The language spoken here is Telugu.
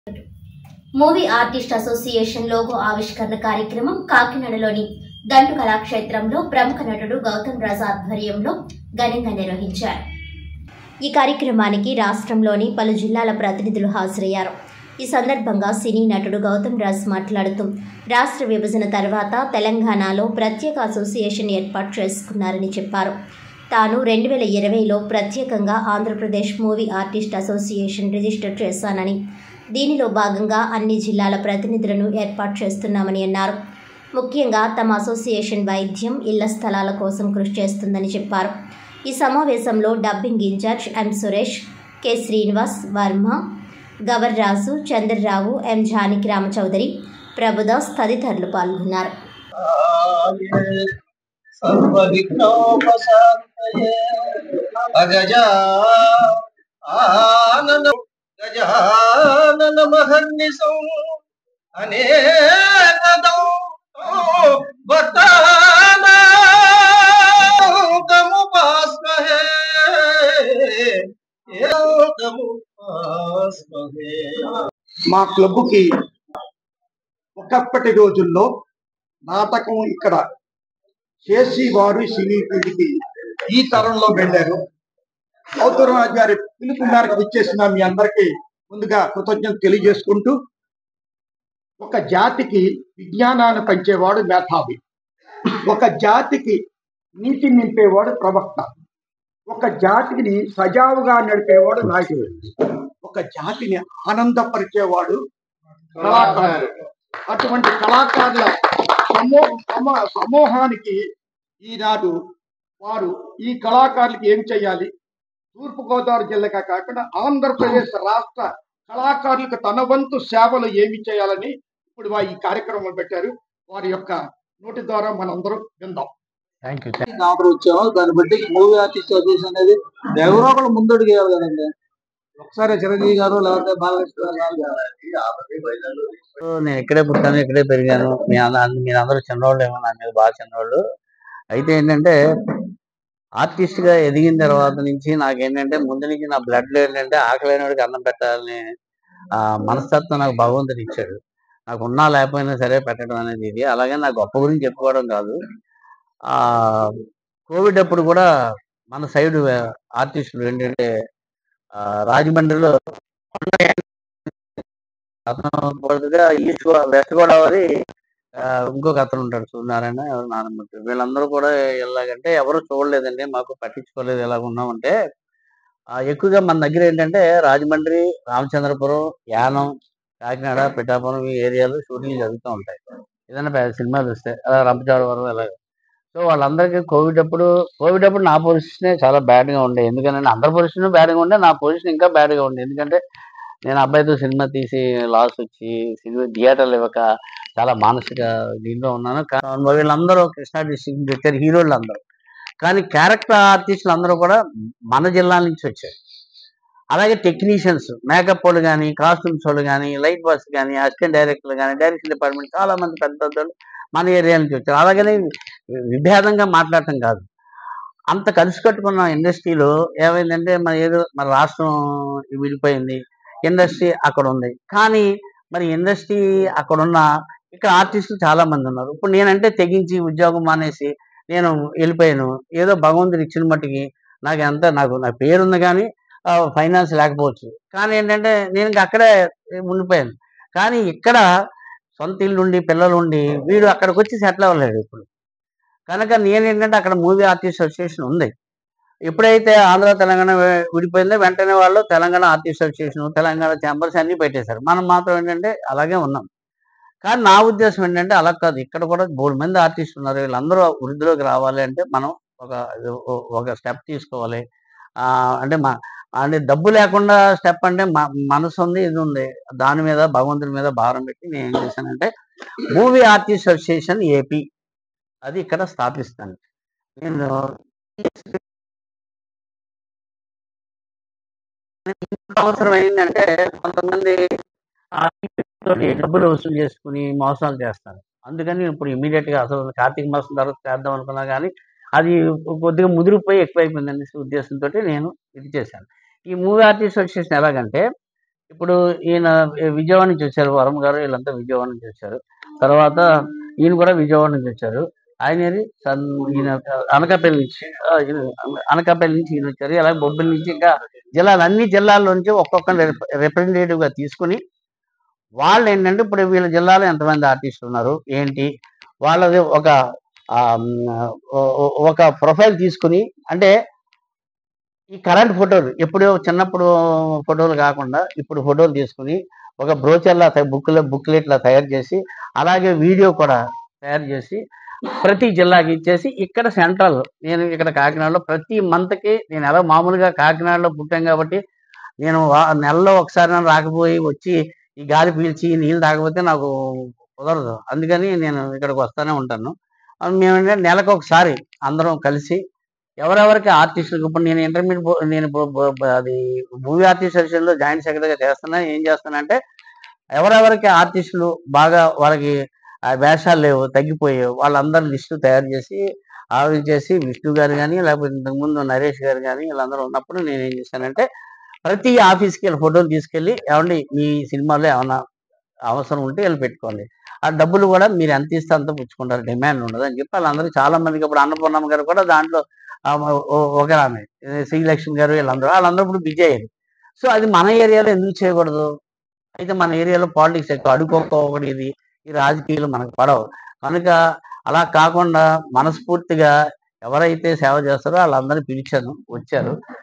మూవీ ఆర్టిస్ట్ అసోసియేషన్ లోగో ఆవిష్కరణ కార్యక్రమం కాకినాడలోని దంటు కళాక్షేత్రంలో ప్రముఖ నటుడు గౌతమ్ రాజ్ ఆధ్వర్యంలో ఘనంగా నిర్వహించారు ఈ కార్యక్రమానికి రాష్ట్రంలోని పలు జిల్లాల ప్రతినిధులు హాజరయ్యారు ఈ సందర్భంగా సినీ నటుడు గౌతమ్ రాజ్ మాట్లాడుతూ రాష్ట్ర విభజన తర్వాత తెలంగాణలో ప్రత్యేక అసోసియేషన్ ఏర్పాటు చేసుకున్నారని చెప్పారు తాను రెండు వేల ఇరవైలో ప్రత్యేకంగా Andhra Pradesh movie artist association register చేశానని దీనిలో భాగంగా అన్ని జిల్లాల ప్రతినిధులను ఏర్పాటు చేస్తున్నామని అన్నారు ముఖ్యంగా తమ అసోసియేషన్ వైద్యం ఇళ్ల స్థలాల కోసం కృషి చేస్తుందని చెప్పారు ఈ సమావేశంలో dubbing incharge M Suresh K Srinivas Varma Gavarraju Chandrarao M Janaki Rama Chowdary Prabhudas తదితరులు పాల్గొన్నారు సర్వవిఘ్నోపశాంతయే అగజా ఆనన గజానన మహర్నిశం అనేకదం వతానాముపాస్మహే ఏకముపాస్మహే మా క్లబ్కి ఒకప్పటి రోజుల్లో నాటకం ఇక్కడ చేసి వారు సినీ ఫీల్డ్కి ఈ తరంలో వెళ్ళారు గౌతమరాజు గారి పిలుపు మేరకు ఇచ్చేసిన మీ అందరికీ ముందుగా కృతజ్ఞత తెలియజేసుకుంటూ ఒక జాతికి విజ్ఞానాన్ని పంచేవాడు మేధావి ఒక జాతికి నీతి నింపేవాడు ప్రవక్త ఒక జాతిని సజావుగా నడిపేవాడు నాయకుడు ఒక జాతిని ఆనందపరిచేవాడు కళాకారుడు అటువంటి కళాకారుల సమూ సమ- సమూహానికి ఈనాడు వారు ఈ కళాకారులకి ఏం చేయాలి తూర్పుగోదావరి జిల్లాగా కాకుండా ఆంధ్రప్రదేశ్ రాష్ట్ర కళాకారులకు తన వంతు సేవలు ఏమి చేయాలని ఇప్పుడు వా- ఈ కార్యక్రమం పెట్టారు వారి యొక్క నోటి ద్వారా మనందరం విందాం థ్యాంక్ యూ ఆర్డర్ వచ్చాము దాన్ని బట్టి మూవీ ఆర్టిస్ట్ అసోసియేషన్ అనేది ఎవరో ఒకళ్ళు ముందడుగు వేయాలి కదండి ఒకసారి చిరంజీవి గారు లేకపోతే బాలకృష్ణ గారు నేను ఇక్కడే పుట్టాను ఇక్కడే పెరిగాను మీ అంద- మీరు అందరూ చిన్నవాళ్ళు ఏమో నా మీద బాగా చిన్నవాళ్ళు అయితే ఏంటంటే ఆర్టిస్ట్ గా ఎదిగిన తర్వాత నుంచి నాకేంటంటే ముందు నుంచి నా బ్లడ్ లో ఏంటంటే ఆకలైనడికి అన్నం పెట్టాలని ఆ మనస్తత్వం నాకు భగవంతుడు ఇచ్చాడు నాకు ఉన్నా లేకపోయినా సరే పెట్టడం అనేది ఇది అలాగే నా గొప్ప గురించి చెప్పుకోవడం కాదు ఆ కోవిడ్ అప్పుడు కూడా మన సైడ్ ఆర్టిస్టులు ఏంటంటే ఆ, రాజమండ్రిలో అతను బదులుగా ఈస్ట్ గో- వెస్ట్ గోదావరి ఆ, ఇంకొక అతను ఉంటాడు సూర్యనారాయణ ఎవరు నారాయణమూర్తి వీళ్ళందరూ కూడా ఎలాగంటే ఎవరు చూడలేదండి మాకు పట్టించుకోలేదు ఎలాగ ఉన్నామంటే ఆ, ఎక్కువగా మన దగ్గర ఏంటంటే రాజమండ్రి రామచంద్రపురం యానం కాకినాడ పిఠాపురం ఈ ఏరియాలో షూటింగ్ జరుగుతూ ఉంటాయి ఏదైనా పెద్ద సినిమాలు వస్తాయి అలా రంపచోడవరం ఇలాగ సో వాళ్ళందరికీ కోవిడ్ అప్పుడు కోవిడ్ అప్పుడు నా పొజిషనే చాలా బ్యాడ్గా ఉండే ఎందుకంటే అందరి పొజిషన్ బ్యాడ్గా ఉండే నా పొజిషన్ ఇంకా బ్యాడ్గా ఉండే ఎందుకంటే నేను అబ్బాయితో సినిమా తీసి లాస్ వచ్చి సినిమా థియేటర్లు ఇవ్వక చాలా మానసిక దీంట్లో ఉన్నాను కా- వీళ్ళందరూ కృష్ణా డిస్ట్రిక్ట్ వచ్చారు హీరోలు అందరూ కానీ క్యారెక్టర్ ఆర్టిస్టులు అందరూ కూడా మన జిల్లా నుంచి వచ్చారు అలాగే టెక్నీషియన్స్ మేకప్ వాళ్ళు కానీ కాస్ట్యూమ్స్ వాళ్ళు కానీ లైట్ బాస్ కానీ అసిస్టెంట్ డైరెక్టర్లు కానీ డైరెక్షన్ డిపార్ట్మెంట్ చాలా మంది పెద్ద పెద్దలు మన ఏరియా నుంచి వచ్చారు అలాగనే విభేదంగా మాట్లాడటం కాదు అంత కలిసి కట్టుకున్న ఇండస్ట్రీలో ఏమైందంటే మన ఏదో మన రాష్ట్రం విడిపోయింది ఇండస్ట్రీ అక్కడ ఉంది కానీ మరి ఇండస్ట్రీ అక్కడ ఉన్న ఇక్కడ ఆర్టిస్టులు చాలా మంది ఉన్నారు ఇప్పుడు నేనంటే తెగించి ఉద్యోగం మానేసి నేను వెళ్ళిపోయాను ఏదో భగవంతుడు ఇచ్చిన మట్టుకి నాకు ఎంత నాకు నా పేరు ఉంది కానీ ఫైనాన్స్ లేకపోవచ్చు కానీ ఏంటంటే నేను ఇంకా అక్కడే ఉండిపోయాను కానీ ఇక్కడ సొంత ఇల్లు ఉండి పిల్లలు ఉండి వీడు అక్కడికి వచ్చి సెటిల్ అవ్వలేడు ఇప్పుడు కనుక నేను ఏంటంటే అక్కడ మూవీ ఆర్టిస్ట్ అసోసియేషన్ ఉంది ఎప్పుడైతే ఆంధ్ర తెలంగాణ వి- విడిపోయిందో వెంటనే వాళ్ళు Telangana artist association Telangana chambers అన్ని పెట్టేశారు మనం మాత్రం ఏంటంటే అలాగే ఉన్నాం కానీ నా ఉద్దేశం ఏంటంటే అలా కాదు ఇక్కడ కూడా మూడు మంది ఆర్టిస్ట్ ఉన్నారు వీళ్ళందరూ వృద్ధిలోకి రావాలి అంటే మనం ఒక ఒక స్టెప్ తీసుకోవాలి ఆ, అంటే మా అంటే డబ్బు లేకుండా స్టెప్ అంటే మ- మనసు ఉంది ఇది ఉంది దాని మీద భగవంతుడి మీద భారం పెట్టి నేను ఏం చేశానంటే మూవీ ఆర్టిస్ట్ అసోసియేషన్ ఏపీ అది ఇక్కడ స్థాపిస్తాను నేను అవసరం ఏంటంటే కొంతమంది తోటి డబ్బులు వసూలు చేసుకుని మోసాలు చేస్తారు అందుకని ఇప్పుడు ఇమీడియట్ గా అసలు కార్తీక మాసం తర్వాత చేద్దాం అనుకున్నా కానీ అది కొద్దిగా ముదిరిపోయి ఎక్కువైపోయింది అనేసి ఉద్దేశంతో నేను ఇది చేశాను ఈ మూవీ ఆర్టిస్ట్ అసోసియేషన్ ఎలాగంటే ఇప్పుడు ఈయన విజయవాడ నుంచి వచ్చారు వరం గారు వీళ్ళంతా విజయవాడ నుంచి వచ్చారు తర్వాత ఈయన కూడా విజయవాడ నుంచి వచ్చారు ఆయన ఏది? సన్ ఈయన అనకాపల్లి నుంచి ఆ, ఈయన అనకాపల్లి నుంచి ఈయన వచ్చారు అలాగే బొబ్బిలి నుంచి ఇంకా జిల్లాలు అన్ని జిల్లాల నుంచి ఒక్కొక్క రిప్రజెంటేటివ్ గా తీసుకుని వాళ్ళు ఏంటంటే ఇప్పుడు వీళ్ళ జిల్లాలో ఎంతమంది ఆర్టిస్టులు ఉన్నారు ఏంటి వాళ్ళది ఒక ఆ, మ్, ఓ- ఓ- ఒక ప్రొఫైల్ తీసుకుని అంటే ఈ కరెంట్ ఫోటోలు ఎప్పుడో చిన్నప్పుడు ఫోటోలు కాకుండా ఇప్పుడు ఫోటోలు తీసుకుని ఒక బ్రోచర్లా బుక్లో బుక్లెట్లా తయారు చేసి అలాగే వీడియో కూడా తయారు చేసి ప్రతి జిల్లాకి ఇచ్చేసి ఇక్కడ సెంట్రల్ నేను ఇక్కడ కాకినాడలో ప్రతి మంత్కి నేను ఎలా మామూలుగా కాకినాడలో పుట్టాం కాబట్టి నేను వా- నెలలో ఒకసారి నన్ను రాకపోయి వచ్చి ఈ గాలి పీల్చి ఈ నీళ్ళు తాగకపోతే నాకు కుదరదు అందుకని నేను ఇక్కడికి వస్తూనే ఉంటాను అవి మేము ఏంటంటే నెలకు ఒకసారి అందరం కలిసి ఎవరెవరికి ఆర్టిస్టులకు ఇప్పుడు నేను ఇంటర్మీడియట్ బో- నేను బో- బో- బో- అది మూవీ ఆర్టిస్ట్ అసోసియేషన్లో జాయింట్ సెక్రటరీగా చేస్తున్నా ఏం చేస్తానంటే ఎవరెవరికి ఆర్టిస్టులు బాగా వాళ్ళకి ఆ వేషాలు లేవు తగ్గిపోయావు వాళ్ళందరి లిస్టు తయారు చేసి ఆవిడ చేసి విష్ణు గారు కానీ లేకపోతే ఇంతకుముందు నరేష్ గారు కానీ వీళ్ళందరూ ఉన్నప్పుడు నేను ఏం చేశానంటే ప్రతి ఆఫీస్కి వీళ్ళ ఫోటోలు తీసుకెళ్ళి ఏమండి మీ సినిమాలో ఏమైనా అవసరం ఉంటే వీళ్ళు పెట్టుకోండి ఆ డబ్బులు కూడా మీరు ఎంత ఇస్తే అంత పుచ్చుకుంటారు డిమాండ్ ఉండదు అని చెప్పి వాళ్ళందరూ చాలా మందికి ఇప్పుడు అన్నపూర్ణమ్మ గారు కూడా దాంట్లో ఆ, ఓ- ఒక ఆమె శ్రీలక్ష్మి గారు వీళ్ళందరూ వాళ్ళందరూ ఇప్పుడు బిజీ అయ్యారు సో అది మన ఏరియాలో ఎందుకు చేయకూడదు అయితే మన ఏరియాలో పాలిటిక్స్ ఎక్కువ అడుకోకపోవడం ఇది ఈ రాజకీయాలు మనకు పడవు కనుక అలా కాకుండా మనస్ఫూర్తిగా ఎవరైతే సేవ చేస్తారో వాళ్ళందరినీ పిలిచాను వచ్చారు